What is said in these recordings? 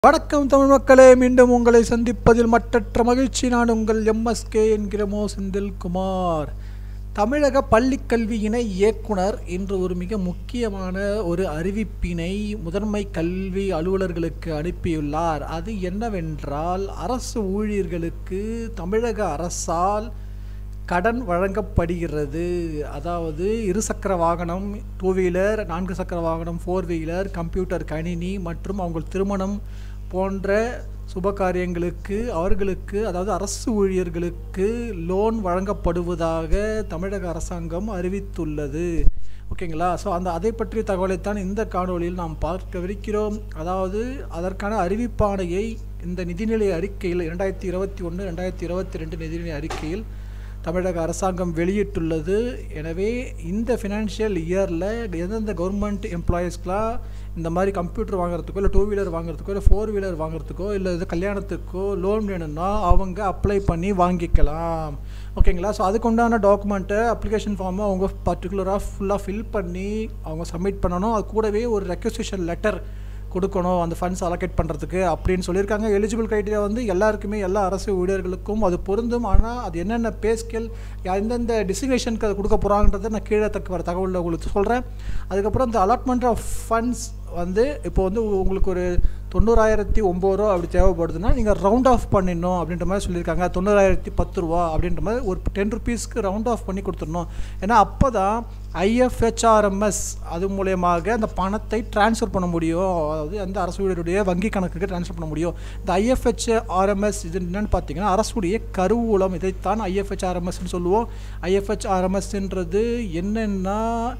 வணக்கம் தமிழ் மக்களே மீண்டும் உங்களை சந்திப்பதில் மட்டற்ற மகிழ்ச்சி நான் உங்கள் எம்எஸ்கே என்கிற மோ செந்தில் குமார் தமிழக பள்ளிக்கல்வி இணை இயக்குனர் இன்று ஒரு மிக முக்கியமான ஒரு அறிவிப்பினை முதன்மை கல்வி அலுவலர்களுக்கு அனுப்பியுள்ளார் அது என்னவென்றால் அரசு ஊழியர்களுக்கு தமிழக அரசால் கடன் வழங்கப்படுகிறது அதாவது இருசக்கர வாகனம் டூ வீலர் நான்கு சக்கர வாகனம் ஃபோர் வீலர் கம்ப்யூட்டர் கணினி மற்றும் அவங்க திருமணம் போன்ற சுப காரியங்களுக்கு அவர்களுக்கு அதாவது அரசு ஊழியர்களுக்கு லோன் வழங்கப்படுவதாக தமிழக அரசாங்கம் அறிவித்துள்ளது ஓகேங்களா ஸோ அந்த அதை பற்றிய தகவலைத்தான் இந்த காணொளியில் நாம் பார்க்கவிருக்கிறோம் அதாவது அதற்கான அறிவிப்பாணையை இந்த நிதிநிலை அறிக்கையில் இரண்டாயிரத்தி இருபத்தி ஒன்று ரெண்டாயிரத்தி இருபத்தி ரெண்டு நிதிநிலை அறிக்கையில் தமிழக அரசாங்கம் வெளியிட்டுள்ளது எனவே இந்த ஃபினான்ஷியல் இயரில் எந்தெந்த கவர்மெண்ட் எம்ப்ளாயீஸ்க்கெலாம் இந்த மாதிரி கம்ப்யூட்டர் வாங்குறதுக்கோ இல்லை டூ வீலர் வாங்குறதுக்கோ இல்லை ஃபோர் வீலர் வாங்குறதுக்கோ இல்லை இது கல்யாணத்துக்கோ லோன் வேணும்னா அவங்க அப்ளை பண்ணி வாங்கிக்கலாம் ஓகேங்களா ஸோ அதுக்கு உண்டான டாக்குமெண்ட்டை அப்ளிகேஷன் ஃபார்மை அவங்க பர்டிகுலராக ஃபுல்லாக ஃபில் பண்ணி அவங்க சப்மிட் பண்ணணும் அது கூடவே ஒரு ரெக்வசிஷன் லெட்டர் கொடுக்கணும் அந்த ஃபண்ட்ஸ் அலோகேட் பண்ணுறதுக்கு அப்படின்னு சொல்லியிருக்காங்க எலிஜிபிள் க்ரைட்டீரியா வந்து எல்லாருக்குமே எல்லா அரசு ஊழியர்களுக்கும் அது பொருந்தும் ஆனால் அது என்னென்ன பே ஸ்கேல் எந்தெந்த டிசிக்னேஷனுக்கு அது கொடுக்க போகிறாங்கன்றதை நான் கீழே தக்க வர தகவலில் உங்களுக்கு சொல்கிறேன் அதுக்கப்புறம் இந்த அலாட்மெண்ட் ஆஃப் ஃபண்ட்ஸ் வந்து இப்போ வந்து உங்களுக்கு ஒரு தொண்ணூறாயிரத்தி ஒம்பது ரூபா அப்படி தேவைப்படுதுன்னா நீங்கள் ரவுண்ட் ஆஃப் பண்ணிடணும் அப்படின்ற மாதிரி சொல்லியிருக்காங்க தொண்ணூறாயிரத்தி பத்து ரூபா அப்படின்ற மாதிரி ஒரு டென் ருபீஸ்க்கு ரவுண்ட் ஆஃப் பண்ணி கொடுத்துடணும் ஏன்னா அப்போ தான் ஐஎஃப்ஹெச்ஆர்எம்எஸ் அது மூலயமாக அந்த பணத்தை டிரான்ஸ்ஃபர் பண்ண முடியும் அதாவது அந்த அரசு ஊழியருடைய வங்கி கணக்குக்கு டிரான்ஸ்ஃபர் பண்ண முடியும் இந்த ஐஎஃப்ஹெச்ஆர்எம்எஸ் இது என்னென்னு பார்த்தீங்கன்னா அரசுடைய கருவூலம் இதைத்தான் ஐஎஃப்ஹெச்ஆர்எம்எஸ்ன்னு சொல்லுவோம் ஐஎஃப்ஹெச்ஆர்எம்எஸ்ன்றது என்னென்னா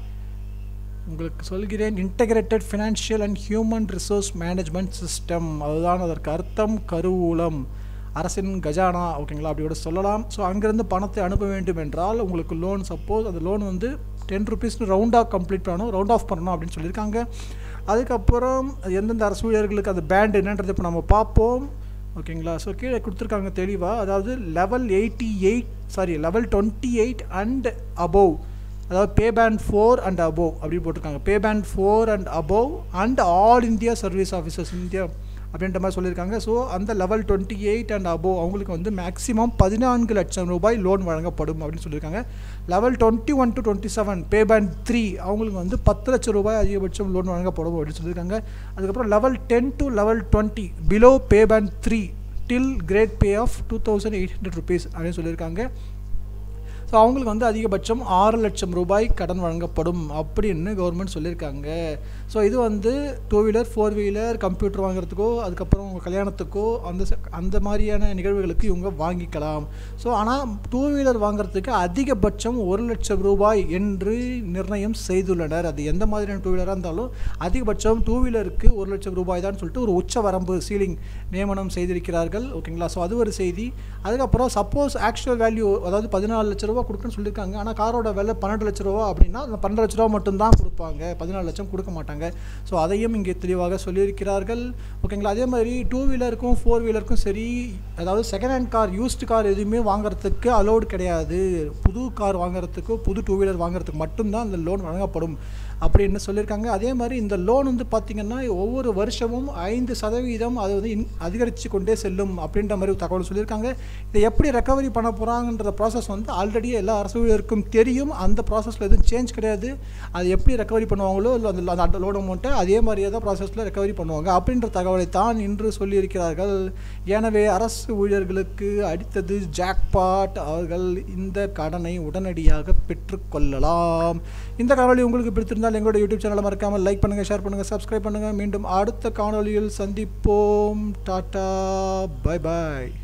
உங்களுக்கு சொல்கிறேன் integrated financial and human resource management system அதுதான் அதற்கு அர்த்தம் கருவூலம் அரசின் கஜானா ஓகேங்களா அப்படி கூட சொல்லலாம் ஸோ அங்கேருந்து பணத்தை அனுப்ப வேண்டும் என்றால் உங்களுக்கு லோன் சப்போஸ் அந்த லோன் வந்து டென் ருபீஸ்னு ரவுண்டாக கம்ப்ளீட் பண்ணணும் ரவுண்ட் ஆஃப் பண்ணணும் அப்படின்னு சொல்லியிருக்காங்க அதுக்கப்புறம் எந்தெந்த அரசு ஊழியர்களுக்கு அந்த பேண்ட் என்னன்றது இப்போ நம்ம பார்ப்போம் ஓகேங்களா ஸோ கீழே கொடுத்துருக்காங்க தெளிவாக அதாவது level eighty eight sorry level twenty eight and above அதாவது pay band four and above அப்படி போட்டிருக்காங்க pay band four and above and all India service officers India அப்படின்ற மாதிரி சொல்லியிருக்காங்க ஸோ அந்த level twenty eight and above அவங்களுக்கு வந்து maximum பதினான்கு லட்சம் ரூபாய் லோன் வழங்கப்படும் அப்படின்னு சொல்லியிருக்காங்க level twenty one to twenty seven pay band three அவங்களுக்கு வந்து பத்து லட்சம் ரூபாய் அதிகபட்சம் லோன் வழங்கப்படும் அப்படின்னு சொல்லியிருக்காங்க அதுக்கப்புறம் level ten to level twenty below pay band three till grade pay of two thousand eight hundred rupees அப்படின்னு சொல்லியிருக்காங்க ஸோ அவங்களுக்கு வந்து அதிகபட்சம் ஆறு லட்சம் ரூபாய் கடன் வழங்கப்படும் அப்படின்னு கவர்மெண்ட் சொல்லியிருக்காங்க ஸோ இது வந்து two wheeler four wheeler computer வாங்குறதுக்கோ அதுக்கப்புறம் உங்கள் கல்யாணத்துக்கோ அந்த அந்த மாதிரியான நிகழ்வுகளுக்கு இவங்க வாங்கிக்கலாம் ஸோ ஆனால் டூ வீலர் வாங்குறதுக்கு அதிகபட்சம் ஒரு லட்சம் ரூபாய் என்று நிர்ணயம் செய்துள்ளனர் அது எந்த மாதிரியான டூ வீலராக இருந்தாலும் அதிகபட்சம் டூ வீலருக்கு ஒரு லட்சம் ரூபாய் தான் சொல்லிட்டு ஒரு உச்ச வரம்பு சீலிங் நியமனம் செய்திருக்கிறார்கள் ஓகேங்களா ஸோ அது ஒரு செய்தி அதுக்கப்புறம் சப்போஸ் ஆக்சுவல் வேல்யூ அதாவது பதினாலு லட்ச ரூபா கொடுக்குன்னு சொல்லியிருக்காங்க ஆனால் காரோட விலை பன்னெண்டு லட்ச ரூபா அப்படின்னா அந்த பன்னெண்டு லட்ச ரூபா மட்டும்தான் கொடுப்பாங்க பதினாலு லட்சம் கொடுக்க மாட்டாங்க ஸோ அதையும் இங்கே தெளிவாக சொல்லியிருக்கிறார்கள் ஓகேங்களா அதே மாதிரி டூ வீலருக்கும் ஃபோர் வீலருக்கும் சரி அதாவது second hand car used car எதுவுமே வாங்குறதுக்கு அலோடு கிடையாது புது கார் வாங்குறதுக்கு புது டூ வீலர் வாங்குறதுக்கு மட்டும்தான் அந்த லோன் வழங்கப்படும் அப்படின்னு சொல்லியிருக்காங்க அதே மாதிரி இந்த லோன் வந்து பார்த்திங்கன்னா ஒவ்வொரு வருஷமும் ஐந்து சதவீதம் அது வந்து இன் அதிகரித்து கொண்டே செல்லும் அப்படின்ற மாதிரி தகவல் சொல்லியிருக்காங்க இதை எப்படி ரெக்கவரி பண்ண போகிறாங்கன்ற ப்ராசஸ் வந்து ஆல்ரெடி எல்லா அரசு ஊழியருக்கும் தெரியும் அந்த ப்ராசஸில் எதுவும் சேஞ்ச் கிடையாது அது எப்படி ரெக்கவரி பண்ணுவாங்களோ இல்லை அந்த அந்த லோன் அமௌண்ட்டை அதே மாதிரியே தான் ப்ராசஸில் ரெக்கவரி பண்ணுவாங்க அப்படின்ற தகவலை தான் இன்று சொல்லியிருக்கிறார்கள் எனவே அரசு ஊழியர்களுக்கு அடித்தது ஜாக்பாட் அவர்கள் இந்த கடனை உடனடியாக பெற்றுக்கொள்ளலாம் இந்த காணொலி உங்களுக்கு பிடித்திருந்தால் எங்களோட யூடியூப் சேனலை மறக்காமல் லைக் பண்ணுங்கள் ஷேர் பண்ணுங்கள் சப்ஸ்கிரைப் பண்ணுங்கள் மீண்டும் அடுத்த காணொலியில் சந்திப்போம் டாட்டா பை பாய்